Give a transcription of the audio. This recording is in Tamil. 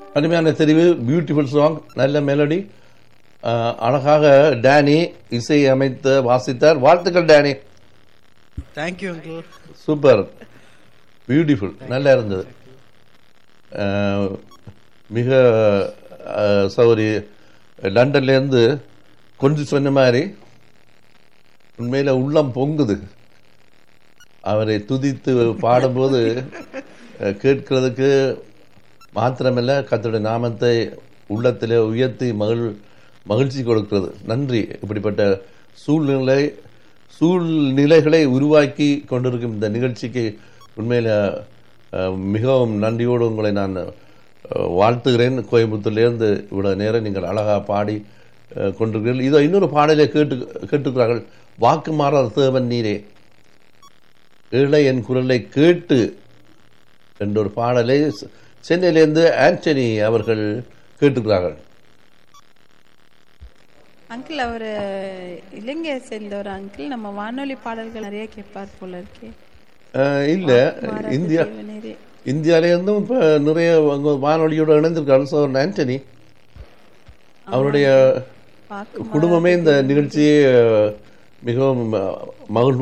அருமையான தெரிவு பியூட்டிஃபுல் சாங் நல்ல மெலடி அழகாக டேனி இசை அமைத்து வாசித்தார் வாழ்த்துக்கள் Danny thank you uncle super beautiful நல்லா இருந்தது அஹ், மிக அஹ், சௌரி லண்டன்லேருந்து கொஞ்சம் சொன்ன மாதிரி உண்மையில உள்ளம் பொங்குது அவரை துதித்து பாடும்போது அஹ், கேட்கிறதுக்கு மாத்திரமல்ல கர்த்தருடைய நாமத்தை உள்ளத்திலே உயர்த்தி மகிழ் மகிழ்ச்சி கொடுக்கிறது நன்றி இப்படிப்பட்ட சூழ்நிலை சூழ்நிலைகளை உருவாக்கி கொண்டிருக்கும் இந்த நிகழ்ச்சிக்கு உண்மையில அஹ், மிகவும் நன்றியோடு உங்களை நான் அஹ், வாழ்த்துகிறேன் கோயம்புத்தூர்லேருந்து இவ்வளவு நேரம் நீங்கள் அழகாக பாடி அஹ், கொண்டிருக்கிறீர்கள் இதோ இன்னொரு பாடலை கேட்டு கேட்டுக்கிறார்கள் வாக்கு மாறாத தேவன் நீரே ஏழை என் குரலை கேட்டு என்ற ஒரு பாடலை செ- சென்னையிலிருந்து ஆண்டனி அவர்கள் கேட்டுக்கிறார்கள் அங்கிள் அவர் இலங்கையை சேர்ந்த ஒரு அங்கிள் நம்ம வானொலி பாடல்கள் நிறைய கேட்பார் போல இருக்கே அஹ், இல்ல மாறாத இந்தியா தேவனேரே. இந்தியாவிலேருந்தும் இப்போ நிறைய அங்க வானொலியோடு இணைந்திருக்காரு ஸோ ஆண்டனி அவருடைய வாக்கு குடும்பமே இந்த நிகழ்ச்சியை அஹ், மிகவும் அஹ், மகிழ்வு